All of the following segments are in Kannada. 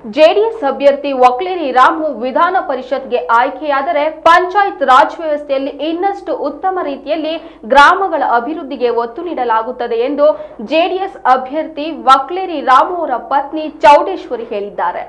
ಜೆಡಿಎಸ್ ಅಭ್ಯರ್ಥಿ ವಕ್ಲೇರಿ ರಾಮು ವಿಧಾನ ಪರಿಷತ್ಗೆ ಆಯ್ಕೆಯಾದರೆ ಪಂಚಾಯತ್ ರಾಜ್ ವ್ಯವಸ್ಥೆಯಲ್ಲಿ ಇನ್ನಷ್ಟು ಉತ್ತಮ ರೀತಿಯಲ್ಲಿ ಗ್ರಾಮಗಳ ಅಭಿವೃದ್ಧಿಗೆ ಒತ್ತು ನೀಡಲಾಗುತ್ತದೆ ಎಂದು ಜೆಡಿಎಸ್ ಅಭ್ಯರ್ಥಿ ವಕ್ಲೇರಿ ರಾಮು ಅವರ ಪತ್ನಿ ಚೌಡೇಶ್ವರಿ ಹೇಳಿದ್ದಾರೆ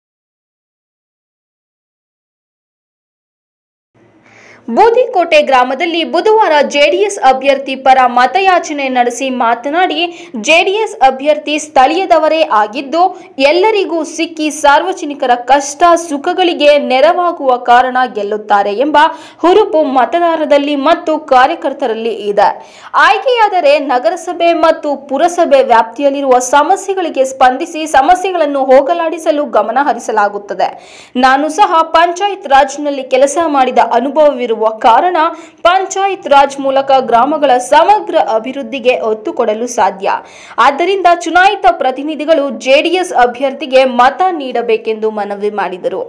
ಬೂದಿಕೋಟೆ ಗ್ರಾಮದಲ್ಲಿ ಬುಧವಾರ ಜೆಡಿಎಸ್ ಅಭ್ಯರ್ಥಿ ಪರ ಮತಯಾಚನೆ ನಡೆಸಿ ಮಾತನಾಡಿ ಜೆಡಿಎಸ್ ಅಭ್ಯರ್ಥಿ ಸ್ಥಳೀಯದವರೇ ಆಗಿದ್ದು ಎಲ್ಲರಿಗೂ ಸಿಕ್ಕಿ ಸಾರ್ವಜನಿಕರ ಕಷ್ಟ ಸುಖಗಳಿಗೆ ನೆರವಾಗುವ ಕಾರಣ ಗೆಲ್ಲುತ್ತಾರೆ ಎಂಬ ಹುರುಪು ಮತದಾರರಲ್ಲಿ ಮತ್ತು ಕಾರ್ಯಕರ್ತರಲ್ಲಿ ಇದೆ ಆಯ್ಕೆಯಾದರೆ ನಗರಸಭೆ ಮತ್ತು ಪುರಸಭೆ ವ್ಯಾಪ್ತಿಯಲ್ಲಿರುವ ಸಮಸ್ಯೆಗಳಿಗೆ ಸ್ಪಂದಿಸಿ ಸಮಸ್ಯೆಗಳನ್ನು ಹೋಗಲಾಡಿಸಲು ಗಮನ ಹರಿಸಲಾಗುತ್ತದೆ ನಾನು ಸಹ ಪಂಚಾಯತ್ ರಾಜ್ನಲ್ಲಿ ಕೆಲಸ ಮಾಡಿದ ಅನುಭವವಿರುವ ಕಾರಣ ಪಂಚಾಯತ್ ರಾಜ್ ಮೂಲಕ ಗ್ರಾಮಗಳ ಸಮಗ್ರ ಅಭಿವೃದ್ಧಿಗೆ ಒತ್ತು ಕೊಡಲು ಸಾಧ್ಯ ಆದ್ದರಿಂದ ಚುನಾಯಿತ ಪ್ರತಿನಿಧಿಗಳು ಜೆಡಿಎಸ್ ಅಭ್ಯರ್ಥಿಗೆ ಮತ ನೀಡಬೇಕೆಂದು ಮನವಿ ಮಾಡಿದರು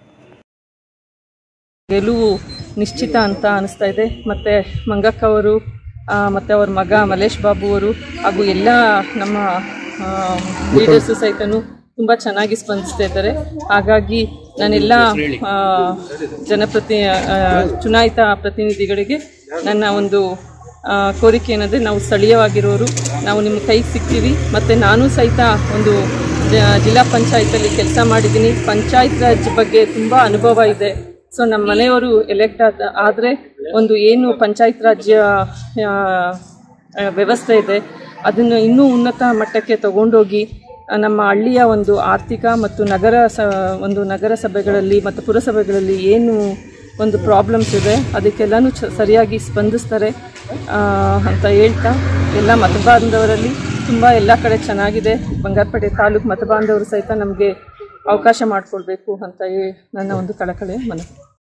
ಗೆಲುವು ನಿಶ್ಚಿತ ಅಂತ ಅನಿಸ್ತಾ ಇದೆ ಮತ್ತು ಮಂಗಕ್ಕ ಅವರು ಮತ್ತು ಅವ್ರ ಮಗ ಮಲೇಶ್ ಬಾಬು ಅವರು ಹಾಗೂ ಎಲ್ಲ ನಮ್ಮ ಲೀಡರ್ಸು ಸಹಿತನು ತುಂಬ ಚೆನ್ನಾಗಿ ಸ್ಪಂದಿಸ್ತಾ ಇದ್ದಾರೆ ಹಾಗಾಗಿ ನಾನೆಲ್ಲ ಆ, ಜನಪ್ರತಿ ಆ, ಚುನಾಯಿತ ಪ್ರತಿನಿಧಿಗಳಿಗೆ ನನ್ನ ಒಂದು ಆ, ಕೋರಿಕೆ ಏನಂದರೆ ನಾವು ಸ್ಥಳೀಯವಾಗಿರೋರು ನಾವು ನಿಮ್ಮ ಕೈಗೆ ಸಿಗ್ತೀವಿ ಮತ್ತು ನಾನು ಸಹಿತ ಒಂದು ಜ- ಜಿಲ್ಲಾ ಪಂಚಾಯತಲ್ಲಿ ಕೆಲಸ ಮಾಡಿದ್ದೀನಿ ಪಂಚಾಯತ್ ರಾಜ್ ಬಗ್ಗೆ ತುಂಬ ಅನುಭವ ಇದೆ ಸೊ ನಮ್ಮ ಮನೆಯವರು ಎಲೆಕ್ಟ್ ಆದ ಆದರೆ ಒಂದು ಏನು ಪಂಚಾಯತ್ ರಾಜ್ಯ ಆ, ಆ, ವ್ಯವಸ್ಥೆ ಇದೆ ಅದನ್ನು ಇನ್ನೂ ಉನ್ನತ ಮಟ್ಟಕ್ಕೆ ತಗೊಂಡೋಗಿ ಆ, ನಮ್ಮ ಹಳ್ಳಿಯ ಒಂದು ಆರ್ಥಿಕ ಮತ್ತು ನಗರ ಸ ಒಂದು ನಗರ ಸಭೆಗಳಲ್ಲಿ ಮತ್ತು ಪುರಸಭೆಗಳಲ್ಲಿ ಏನು ಒಂದು ಪ್ರಾಬ್ಲಮ್ಸ್ ಇದೆ ಅದಕ್ಕೆಲ್ಲನೂ ಚ ಸರಿಯಾಗಿ ಸ್ಪಂದಿಸ್ತಾರೆ ಆ, ಅಂತ ಹೇಳ್ತಾ ಎಲ್ಲ ಮತಬಾಂಧವರಲ್ಲಿ ತುಂಬ ಎಲ್ಲ ಕಡೆ ಚೆನ್ನಾಗಿದೆ ಬಂಗಾರಪೇಟೆ ತಾಲೂಕು ಮತಬಾಂಧವರು ಸಹಿತ ನಮಗೆ ಅವಕಾಶ ಮಾಡಿಕೊಡ್ಬೇಕು ಅಂತ ಹೇಳಿ ನನ್ನ ಒಂದು ಕಳಕಳಿಯ ಮನವಿ